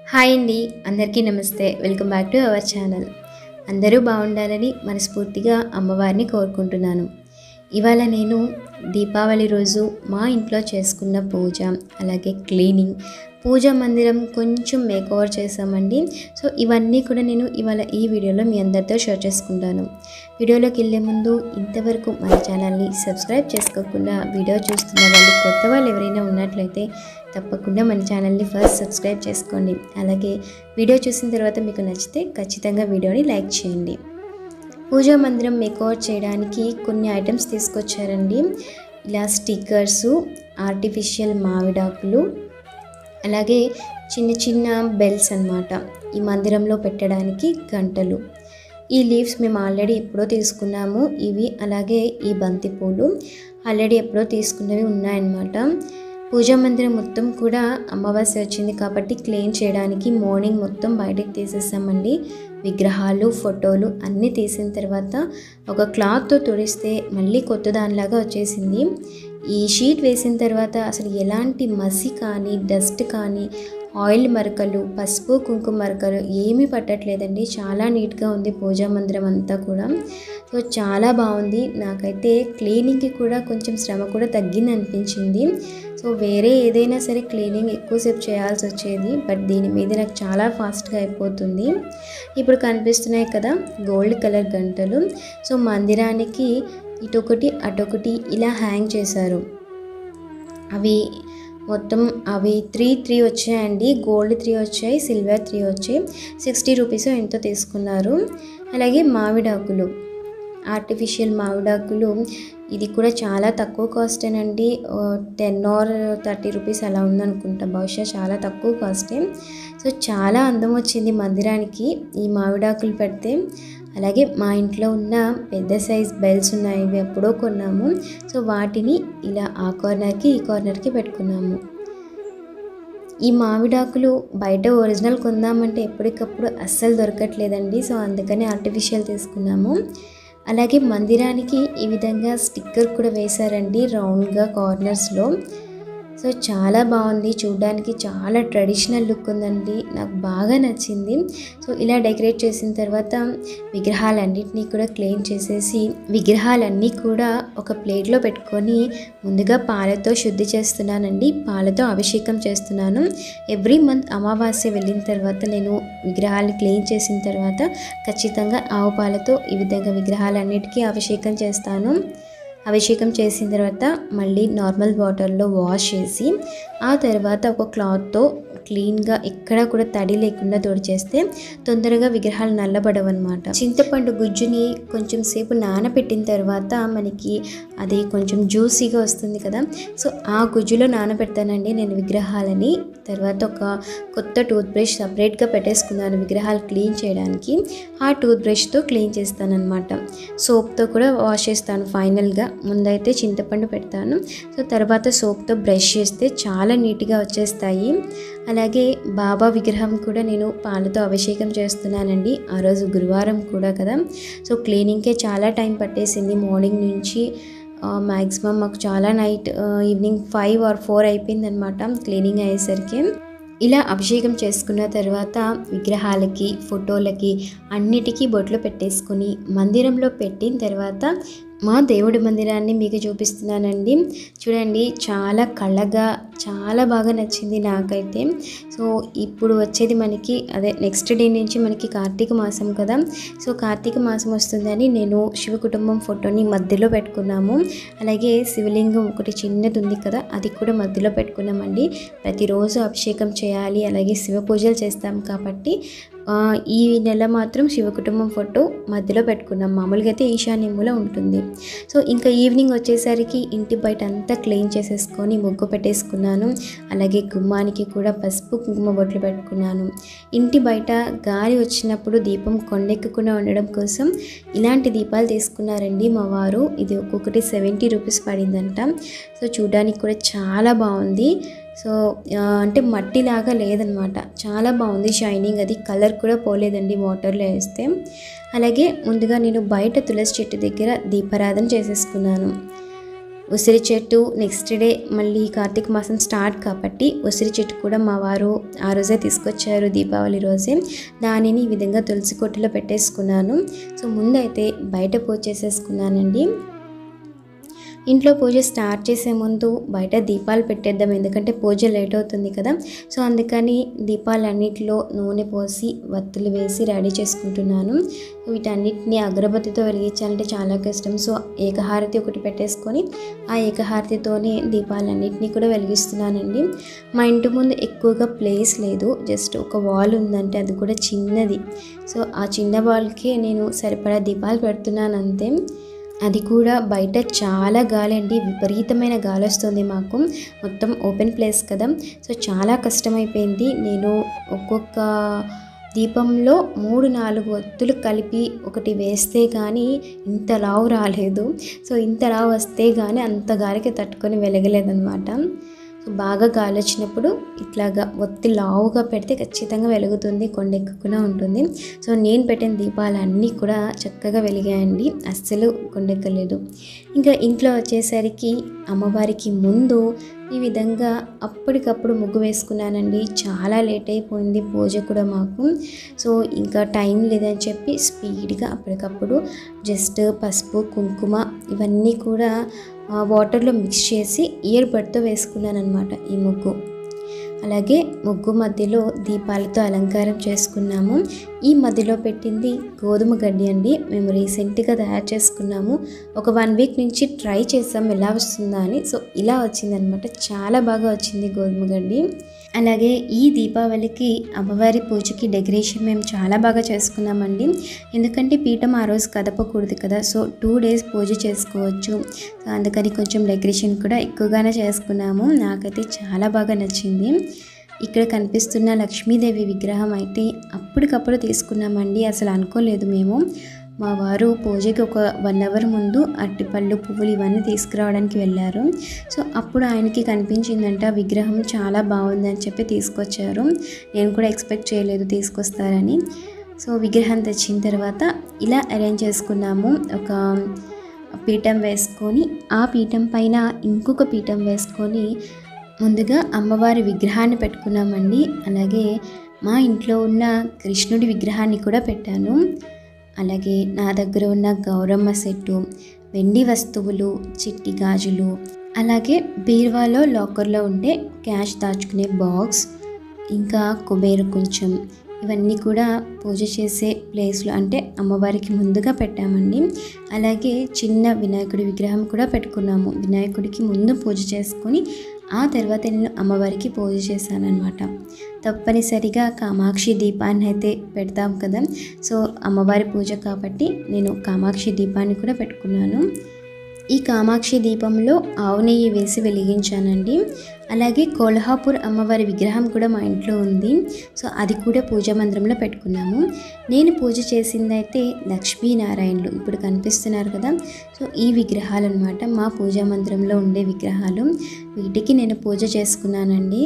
hi అండి అందరికీ నమస్తే welcome back to our channel అందరూ బాగుండాలని మనస్ఫూర్తిగా అమ్మవారిని కోరుకుంటున్నాను ఇవాళ నేను దీపావళి రోజు మా ఇంట్లో చేసుకున్న పూజ అలాగే క్లీనింగ్ పూజా మందిరం కొంచెం మేక్ ఓవర్ చేసామండి సో ఇవన్నీ కూడా నేను ఇవాళ ఈ వీడియోలో మీ అందరితో షేర్ చేసుకుంటాను వీడియోలోకి వెళ్ళే ముందు ఇంతవరకు మన ఛానల్ని సబ్స్క్రైబ్ చేసుకోకుండా వీడియో చూస్తున్న వాళ్ళు కొత్త వాళ్ళు ఎవరైనా ఉన్నట్లయితే తప్పకుండా మన ఛానల్ని ఫస్ట్ సబ్స్క్రైబ్ చేసుకోండి అలాగే వీడియో చూసిన తర్వాత మీకు నచ్చితే ఖచ్చితంగా వీడియోని లైక్ చేయండి పూజా మందిరం మేకోవర్ చేయడానికి కొన్ని ఐటమ్స్ తీసుకొచ్చారండి ఇలా స్టిక్కర్సు ఆర్టిఫిషియల్ మామిడాకులు అలాగే చిన్న చిన్న బెల్స్ అన్నమాట ఈ మందిరంలో పెట్టడానికి గంటలు ఈ లీవ్స్ మేము ఆల్రెడీ ఎప్పుడో తీసుకున్నాము ఇవి అలాగే ఈ బంతి పూలు ఆల్రెడీ ఎప్పుడో తీసుకున్నవి ఉన్నాయన్నమాట పూజా మందిరం మొత్తం కూడా అమావాస్య వచ్చింది కాబట్టి క్లీన్ చేయడానికి మార్నింగ్ మొత్తం బయటకు తీసేసామండి విగ్రహాలు ఫోటోలు అన్నీ తీసిన తర్వాత ఒక క్లాత్తో తుడిస్తే మళ్ళీ కొత్త దానిలాగా వచ్చేసింది ఈ షీట్ వేసిన తర్వాత అసలు ఎలాంటి మసి కానీ డస్ట్ కానీ ఆయిల్ మరకలు పసుపు కుంకుమ మరకలు ఏమీ పట్టట్లేదండి చాలా నీట్గా ఉంది పూజా మందిరం అంతా కూడా సో చాలా బాగుంది నాకైతే క్లీనింగ్కి కూడా కొంచెం శ్రమ కూడా తగ్గింది అనిపించింది సో వేరే ఏదైనా సరే క్లీనింగ్ ఎక్కువసేపు చేయాల్సి వచ్చేది బట్ దీని మీద నాకు చాలా ఫాస్ట్గా అయిపోతుంది ఇప్పుడు కనిపిస్తున్నాయి కదా గోల్డ్ కలర్ గంటలు సో మందిరానికి ఇటొకటి అటొకటి ఇలా హ్యాంగ్ చేశారు అవి మొత్తం అవి త్రీ త్రీ వచ్చాయండి గోల్డ్ త్రీ వచ్చాయి సిల్వర్ త్రీ వచ్చాయి సిక్స్టీ రూపీస్ ఎంతో తీసుకున్నారు అలాగే మామిడాకులు ఆర్టిఫిషియల్ మామిడాకులు ఇది కూడా చాలా తక్కువ కాస్టేనండి టెన్ ఆర్ థర్టీ రూపీస్ అలా ఉందనుకుంటా బహుశా చాలా తక్కువ కాస్టే సో చాలా అందం వచ్చింది మందిరానికి ఈ మామిడాకులు పెడితే అలాగే మా ఇంట్లో ఉన్న పెద్ద సైజ్ బెల్స్ ఉన్నాయి ఇవి ఎప్పుడో కొన్నాము సో వాటిని ఇలా ఆ కార్నర్కి ఈ కార్నర్కి పెట్టుకున్నాము ఈ మామిడాకులు బయట ఒరిజినల్ కొందామంటే ఎప్పటికప్పుడు అస్సలు దొరకట్లేదండి సో అందుకని ఆర్టిఫిషియల్ తీసుకున్నాము అలాగే మందిరానికి ఈ విధంగా స్టిక్కర్ కూడా వేశారండి రౌండ్గా కార్నర్స్లో సో చాలా బాగుంది చూడడానికి చాలా ట్రెడిషనల్ లుక్ ఉందండి నాకు బాగా నచ్చింది సో ఇలా డెకరేట్ చేసిన తర్వాత విగ్రహాలన్నింటినీ కూడా క్లీన్ చేసేసి విగ్రహాలన్నీ కూడా ఒక ప్లేట్లో పెట్టుకొని ముందుగా పాలతో శుద్ధి చేస్తున్నానండి పాలతో అభిషేకం చేస్తున్నాను ఎవ్రీ మంత్ అమావాస్య వెళ్ళిన తర్వాత నేను విగ్రహాలను క్లీన్ చేసిన తర్వాత ఖచ్చితంగా ఆవు పాలతో ఈ విధంగా విగ్రహాలన్నిటికీ అభిషేకం చేస్తాను అభిషేకం చేసిన తర్వాత మళ్ళీ నార్మల్ వాటర్లో వాష్ చేసి ఆ తర్వాత ఒక క్లాత్తో క్లీన్గా ఎక్కడా కూడా తడి లేకుండా తుడిచేస్తే తొందరగా విగ్రహాలు నల్లబడవన్నమాట చింతపండు గుజ్జుని కొంచెం సేపు నానబెట్టిన తర్వాత మనకి అది కొంచెం జ్యూసీగా వస్తుంది కదా సో ఆ గుజ్జులో నానబెడతానండి నేను విగ్రహాలని తర్వాత ఒక కొత్త టూత్ బ్రష్ సపరేట్గా పెట్టేసుకున్నాను విగ్రహాలు క్లీన్ చేయడానికి ఆ టూత్ బ్రష్తో క్లీన్ చేస్తానన్నమాట సోప్తో కూడా వాష్ చేస్తాను ఫైనల్గా ముందైతే చింతపండు పెడతాను సో తర్వాత సోప్తో బ్రష్ చేస్తే చాలా నీట్గా వచ్చేస్తాయి అలాగే బాబా విగ్రహం కూడా నేను పాలతో అభిషేకం చేస్తున్నానండి ఆ రోజు గురువారం కూడా కదా సో క్లీనింగ్కే చాలా టైం పట్టేసింది మార్నింగ్ నుంచి మ్యాక్సిమం మాకు చాలా night evening five or four అయిపోయిందనమాట క్లీనింగ్ అయ్యేసరికి ఇలా అభిషేకం చేసుకున్న తర్వాత విగ్రహాలకి ఫోటోలకి అన్నిటికీ బొట్లు పెట్టేసుకొని మందిరంలో పెట్టిన తర్వాత మా దేవుడి మందిరాన్ని మీకు చూపిస్తున్నానండి చూడండి చాలా కళ్ళగా చాలా బాగా నచ్చింది నాకైతే సో ఇప్పుడు వచ్చేది మనకి అదే నెక్స్ట్ డే నుంచి మనకి కార్తీక మాసం కదా సో కార్తీక మాసం వస్తుందని నేను శివ కుటుంబం ఫోటోని మధ్యలో పెట్టుకున్నాము అలాగే శివలింగం ఒకటి చిన్నది ఉంది కదా అది కూడా మధ్యలో పెట్టుకున్నామండి ప్రతిరోజు అభిషేకం చేయాలి అలాగే శివ పూజలు చేస్తాం కాబట్టి ఈ నెల మాత్రం శివ కుటుంబం ఫోటో మధ్యలో పెట్టుకున్నాం మామూలుగా అయితే ఈశాన్యములో ఉంటుంది సో ఇంకా ఈవినింగ్ వచ్చేసరికి ఇంటి బయట అంతా క్లీన్ చేసేసుకొని ముగ్గు పెట్టేసుకున్నాను అలాగే గుమ్మానికి కూడా పసుపు కుంకుమ బొట్లు పెట్టుకున్నాను ఇంటి బయట గాలి వచ్చినప్పుడు దీపం కొండెక్కకుండా ఉండడం కోసం ఇలాంటి దీపాలు తీసుకున్నారండి మా వారు ఇది ఒక్కొక్కటి సెవెంటీ రూపీస్ పడిందంట సో చూడడానికి కూడా చాలా బాగుంది సో అంటే మట్టిలాగా లేదనమాట చాలా బాగుంది షైనింగ్ అది కలర్ కూడా పోలేదండి వాటర్లో వేస్తే అలాగే ముందుగా నేను బయట తులసి చెట్టు దగ్గర దీపారాధన చేసేసుకున్నాను ఉసిరి చెట్టు నెక్స్ట్ డే మళ్ళీ కార్తీక మాసం స్టార్ట్ కాబట్టి ఉసిరి చెట్టు కూడా మా వారు ఆ రోజే తీసుకొచ్చారు దీపావళి రోజే దానిని ఈ విధంగా తులసి కొట్టులో పెట్టేసుకున్నాను సో ముందైతే బయట పూజ చేసేసుకున్నానండి ఇంట్లో పూజ స్టార్ట్ చేసే ముందు బయట దీపాలు పెట్టేద్దాం ఎందుకంటే పూజ లేట్ అవుతుంది కదా సో అందుకని దీపాలన్నిటిలో నూనె పోసి వత్తులు వేసి రెడీ చేసుకుంటున్నాను వీటన్నిటిని అగరబత్తితో వెలిగించాలంటే చాలా కష్టం సో ఏకహారతి ఒకటి పెట్టేసుకొని ఆ ఏకహారతితోనే దీపాలన్నిటినీ కూడా వెలిగిస్తున్నానండి మా ఇంటి ముందు ఎక్కువగా ప్లేస్ లేదు జస్ట్ ఒక వాల్ ఉందంటే అది కూడా చిన్నది సో ఆ చిన్న వాల్కే నేను సరిపడా దీపాలు పెడుతున్నాను అంతే అది కూడా బయట చాలా గాలి అండి విపరీతమైన గాలి వస్తుంది మాకు మొత్తం ఓపెన్ ప్లేస్ కదా సో చాలా కష్టమైపోయింది నేను ఒక్కొక్క దీపంలో మూడు నాలుగు ఒత్తులు కలిపి ఒకటి వేస్తే కానీ ఇంత లావు రాలేదు సో ఇంత లావు వస్తే కానీ అంత గాలికి తట్టుకొని వెలగలేదన్నమాట సో బాగా గాలి వచ్చినప్పుడు ఇట్లాగా ఒత్తి లావుగా పెడితే ఖచ్చితంగా వెలుగుతుంది కొండెక్కకుండా ఉంటుంది సో నేను పెట్టిన దీపాలన్నీ కూడా చక్కగా వెలిగాయండి అస్సలు కొండెక్కలేదు ఇంకా ఇంట్లో వచ్చేసరికి అమ్మవారికి ముందు ఈ విధంగా అప్పటికప్పుడు ముగ్గు వేసుకున్నానండి చాలా లేట్ అయిపోయింది పూజ కూడా మాకు సో ఇంకా టైం లేదని చెప్పి స్పీడ్గా అప్పటికప్పుడు జస్ట్ పసుపు కుంకుమ ఇవన్నీ కూడా ఆ, వాటర్లో మిక్స్ చేసి ఇయర్ బడ్తో వేసుకున్నాను అనమాట ఈ ముగ్గు అలాగే ముగ్గు మధ్యలో దీపాలతో అలంకారం చేసుకున్నాము ఈ మధ్యలో పెట్టింది గోధుమ గడ్డి అండి మేము రీసెంట్గా తయారు చేసుకున్నాము ఒక వన్ వీక్ నుంచి ట్రై చేసాం ఎలా వస్తుందా అని సో ఇలా వచ్చిందనమాట చాలా బాగా వచ్చింది గోధుమ గడ్డి అలాగే ఈ దీపావళికి అమ్మవారి పూజకి డెకరేషన్ మేము చాలా బాగా చేసుకున్నామండి ఎందుకంటే పీఠం ఆ రోజు కదపకూడదు కదా సో టూ డేస్ పూజ చేసుకోవచ్చు సో అందుకని కొంచెం డెకరేషన్ కూడా ఎక్కువగానే చేసుకున్నాము నాకైతే చాలా బాగా నచ్చింది ఇక్కడ కనిపిస్తున్న లక్ష్మీదేవి విగ్రహం అయితే అప్పటికప్పుడు తీసుకున్నామండి అసలు అనుకోలేదు మేము మా వారు పూజకి ఒక వన్ అవర్ ముందు అరటిపళ్ళు పువ్వులు ఇవన్నీ తీసుకురావడానికి వెళ్ళారు సో అప్పుడు ఆయనకి కనిపించిందంట విగ్రహం చాలా బాగుందని చెప్పి తీసుకొచ్చారు నేను కూడా ఎక్స్పెక్ట్ చేయలేదు తీసుకొస్తారని సో విగ్రహం తెచ్చిన తర్వాత ఇలా అరేంజ్ చేసుకున్నాము ఒక పీఠం వేసుకొని ఆ పీఠం పైన ఇంకొక పీఠం వేసుకొని ముందుగా అమ్మవారి విగ్రహాన్ని పెట్టుకున్నామండి అలాగే మా ఇంట్లో ఉన్న కృష్ణుడి విగ్రహాన్ని కూడా పెట్టాను అలాగే నా దగ్గర ఉన్న గౌరమ్మ సెట్టు వెండి వస్తువులు చిట్టి గాజులు అలాగే బీరువాలో లాకర్లో ఉండే క్యాష్ దాచుకునే బాక్స్ ఇంకా కుబేరు కొంచెం ఇవన్నీ కూడా పూజ చేసే ప్లేస్లో అంటే అమ్మవారికి ముందుగా పెట్టామండి అలాగే చిన్న వినాయకుడి విగ్రహం కూడా పెట్టుకున్నాము వినాయకుడికి ముందు పూజ చేసుకొని ఆ తర్వాత నేను అమ్మవారికి పూజ చేశానన్నమాట తప్పనిసరిగా కామాక్షి దీపాన్ని అయితే పెడతాం కదా సో అమ్మవారి పూజ కాబట్టి నేను కామాక్షి దీపాన్ని కూడా పెట్టుకున్నాను ఈ కామాక్షి దీపంలో ఆవు నెయ్యి వేసి వెలిగించానండి అలాగే కోల్హాపూర్ అమ్మవారి విగ్రహం కూడా మా ఇంట్లో ఉంది సో అది కూడా పూజా మందిరంలో పెట్టుకున్నాము నేను పూజ చేసిందైతే లక్ష్మీనారాయణలు ఇప్పుడు కనిపిస్తున్నారు కదా సో ఈ విగ్రహాలు అనమాట మా పూజా మందిరంలో ఉండే విగ్రహాలు వీటికి నేను పూజ చేసుకున్నానండి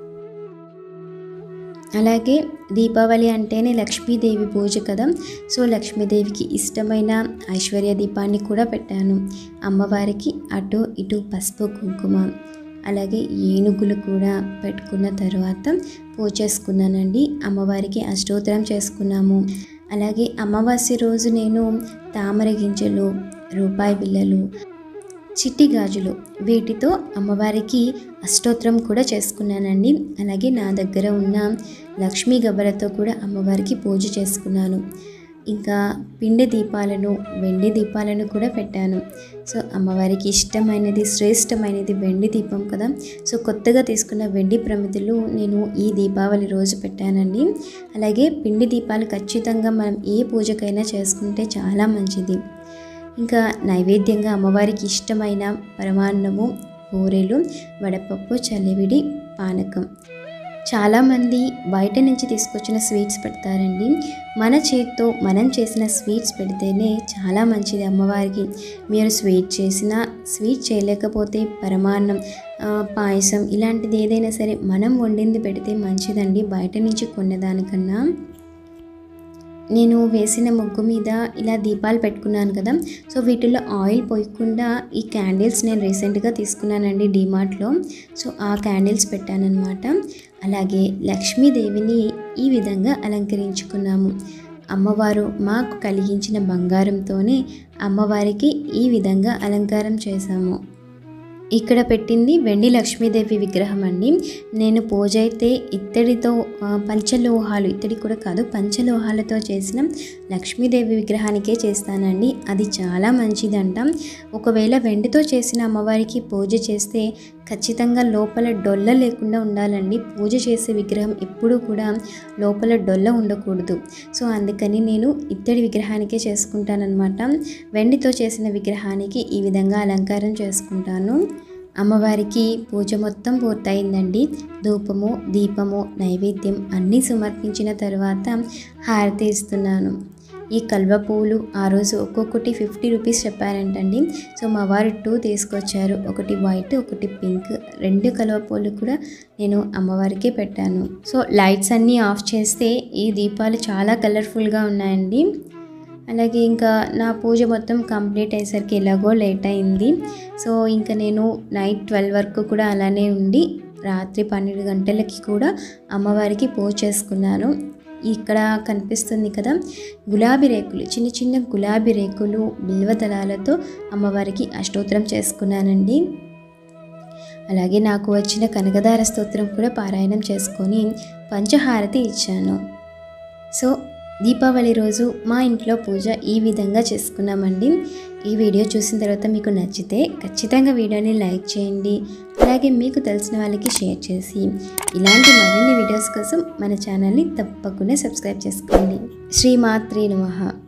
అలాగే దీపావళి అంటేనే లక్ష్మీదేవి పూజ కదా సో లక్ష్మీదేవికి ఇష్టమైన ఐశ్వర్య దీపాన్ని కూడా పెట్టాను అమ్మవారికి అటు ఇటు పసుపు కుంకుమ అలాగే ఏనుగులు కూడా పెట్టుకున్న తర్వాత పూజ చేసుకున్నానండి అమ్మవారికి అష్టోత్తరం చేసుకున్నాము అలాగే అమావాస్య రోజు నేను తామర గింజలు రూపాయి బిళ్ళలు చిట్టి గాజులు వీటితో అమ్మవారికి అష్టోత్తరం కూడా చేసుకున్నానండి అలాగే నా దగ్గర ఉన్న లక్ష్మీ గబ్బలతో కూడా అమ్మవారికి పూజ చేసుకున్నాను ఇంకా పిండి దీపాలను వెండి దీపాలను కూడా పెట్టాను సో అమ్మవారికి ఇష్టమైనది శ్రేష్టమైనది వెండి దీపం కదా సో కొత్తగా తీసుకున్న వెండి ప్రమిదలు నేను ఈ దీపావళి రోజు పెట్టానండి అలాగే పిండి దీపాలు ఖచ్చితంగా మనం ఏ పూజకైనా చేసుకుంటే చాలా మంచిది ఇంకా నైవేద్యంగా అమ్మవారికి ఇష్టమైన పరమాన్నము బూరెలు వడపప్పు చలివిడి పానకం చాలామంది బయట నుంచి తీసుకొచ్చిన స్వీట్స్ పెడతారండి మన చేత్తో మనం చేసిన స్వీట్స్ పెడితేనే చాలా మంచిది అమ్మవారికి మీరు స్వీట్ చేసినా స్వీట్ చేయలేకపోతే పరమాన్నం ఆ, పాయసం ఇలాంటిది ఏదైనా సరే మనం వండింది పెడితే మంచిదండి బయట నుంచి కొనేదానికన్నా నేను వేసిన ముగ్గు మీద ఇలా దీపాలు పెట్టుకున్నాను కదా సో వీటిల్లో ఆయిల్ పోయకుండా ఈ క్యాండిల్స్ నేను రీసెంట్గా తీసుకున్నానండి డీమార్ట్లో సో ఆ క్యాండిల్స్ పెట్టానన్నమాట అలాగే లక్ష్మీదేవిని ఈ విధంగా అలంకరించుకున్నాము అమ్మవారు మాకు కలిగించిన బంగారంతోనే అమ్మవారికి ఈ విధంగా అలంకారం చేశాము ఇక్కడ పెట్టింది వెండి లక్ష్మీదేవి విగ్రహం అండి నేను పూజ అయితే ఇత్తడితో ఆ, పంచలోహాలు ఇత్తడి కూడా కాదు పంచలోహాలతో చేసిన లక్ష్మీదేవి విగ్రహానికే చేస్తానండి అది చాలా మంచిదంట ఒకవేళ వెండితో చేసిన అమ్మవారికి పూజ చేస్తే ఖచ్చితంగా లోపల డొల్ల లేకుండా ఉండాలండి పూజ చేసే విగ్రహం ఎప్పుడూ కూడా లోపల డొల్ల ఉండకూడదు సో అందుకని నేను ఇత్తడి విగ్రహానికే చేసుకుంటానన్నమాట వెండితో చేసిన విగ్రహానికి ఈ విధంగా అలంకారం చేసుకుంటాను అమ్మవారికి పూజ మొత్తం పూర్తయిందండి ధూపము దీపము నైవేద్యం అన్నీ సమర్పించిన తర్వాత హారతి ఇస్తున్నాను ఈ కల్వ పువ్వులు ఆ రోజు ఒక్కొక్కటి ఫిఫ్టీ రూపీస్ చెప్పారంటండి సో మా వారు టూ తీసుకొచ్చారు ఒకటి వైట్ ఒకటి పింక్ రెండు కలువ పూలు కూడా నేను అమ్మవారికే పెట్టాను సో లైట్స్ అన్నీ ఆఫ్ చేస్తే ఈ దీపాలు చాలా కలర్ఫుల్గా ఉన్నాయండి అలాగే ఇంకా నా పూజ మొత్తం కంప్లీట్ అయ్యేసరికి ఎలాగో లేట్ అయింది సో ఇంకా నేను నైట్ ట్వెల్వ్ వరకు కూడా అలానే ఉండి రాత్రి పన్నెండు గంటలకి కూడా అమ్మవారికి పూజ చేసుకున్నాను ఇక్కడ కనిపిస్తుంది కదా గులాబీ రేకులు చిన్న చిన్న గులాబీ రేకులు బిల్వ దళాలతో అమ్మవారికి అష్టోత్తరం చేసుకున్నానండి అలాగే నాకు వచ్చిన కనకదార స్తోత్రం కూడా పారాయణం చేసుకొని పంచహారతి ఇచ్చాను సో దీపావళి రోజు మా ఇంట్లో పూజ ఈ విధంగా చేసుకున్నామండి ఈ వీడియో చూసిన తర్వాత మీకు నచ్చితే ఖచ్చితంగా వీడియోని లైక్ చేయండి అలాగే మీకు తెలిసిన వాళ్ళకి షేర్ చేసి ఇలాంటి మరిన్ని వీడియోస్ కోసం మన ఛానల్ని తప్పకుండా సబ్స్క్రైబ్ చేసుకోండి శ్రీమాత్రి నమః